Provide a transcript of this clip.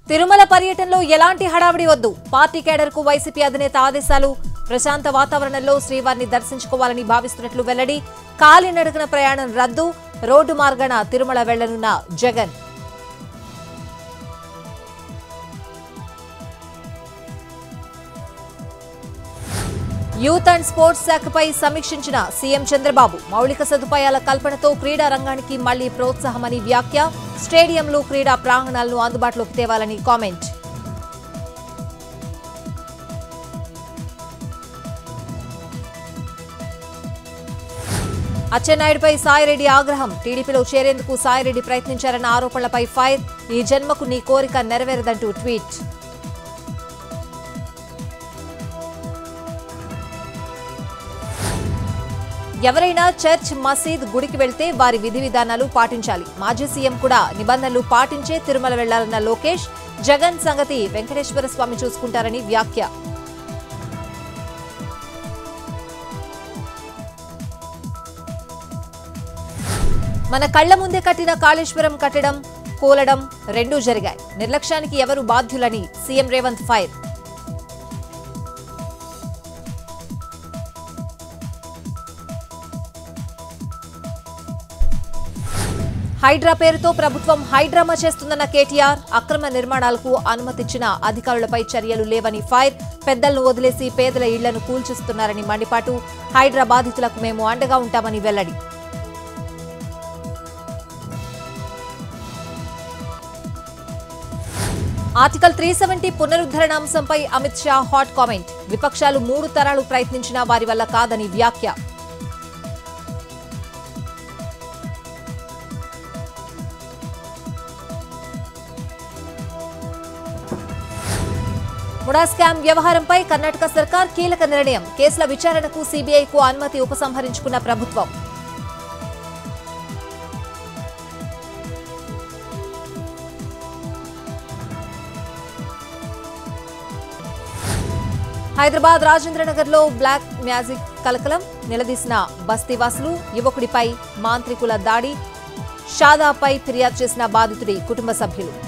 తిరుమల పర్యటనలో ఎలాంటి హడావిడి వద్దు పార్టీ కేడర్కు వైసీపీ అధినేత ఆదేశాలు ప్రశాంత వాతావరణంలో శ్రీవారిని దర్శించుకోవాలని భావిస్తున్నట్లు వెల్లడి కాలినడకన ప్రయాణం రద్దు రోడ్డు మార్గాన తిరుమల వెళ్లనున్న జగన్ యూత్ అండ్ స్పోర్ట్స్ శాఖపై సమీక్షించిన సీఎం చంద్రబాబు మౌలిక సదుపాయాల కల్పనతో క్రీడా రంగానికి మళ్లీ ప్రోత్సాహమని వ్యాఖ్య స్టేడియంలో క్రీడా ప్రాంగణాలను అందుబాటులోకి తేవాలని కామెంట్ అచ్చెన్నాయుడుపై సాయిరెడ్డి ఆగ్రహం టీడీపీలో చేరేందుకు సాయిరెడ్డి ప్రయత్నించారన్న ఆరోపణలపై ఫైర్ ఈ జన్మకు నీ కోరిక నెరవేరదంటూ ట్వీట్ ఎవరైనా చర్చ్ మసీద్ గుడికి వెళ్తే వారి విధి విధానాలు పాటించాలి మాజీ సీఎం కూడా నిబంధనలు పాటించే తిరుమల వెళ్లాలన్న లోకేష్ జగన్ సంగతి వెంకటేశ్వర స్వామి చూసుకుంటారని వ్యాఖ్య మన కళ్ల ముందే కట్టిన కాళేశ్వరం కట్టడం కూలడం రెండూ జరిగాయి నిర్లక్ష్యానికి ఎవరు బాధ్యులని సీఎం రేవంత్ ఫైర్ హైడ్రా పేరుతో ప్రభుత్వం హైడ్రామా చేస్తుందన్న కేటీఆర్ అక్రమ నిర్మాణాలకు అనుమతిచ్చిన అధికారులపై చర్యలు లేవని ఫైర్ పెద్దలను వదిలేసి పేదల ఇళ్లను కూల్చిస్తున్నారని మండిపాటు హైడ్రా బాధితులకు మేము అండగా ఉంటామని వెల్లడి ఆర్టికల్ త్రీ సెవెంటీ పునరుద్ధరణ అంశంపై అమిత్ షా హాట్ కామెంట్ విపక్షాలు మూడు తరాలు ప్రయత్నించినా వారి వల్ల కాదని వ్యాఖ్య ముడా స్కామ్ వ్యవహారంపై కర్ణాటక సర్కార్ కీలక నిర్ణయం కేసుల విచారణకు సీబీఐకు అనుమతి ఉపసంహరించుకున్న ప్రభుత్వం హైదరాబాద్ రాజేంద్రనగర్లో బ్లాక్ మ్యాజిక్ కలకలం నిలదీసిన బస్తీవాసులు యువకుడిపై మాంత్రికుల దాడి షాదాపై ఫిర్యాదు చేసిన బాధితుడి కుటుంబ సభ్యులు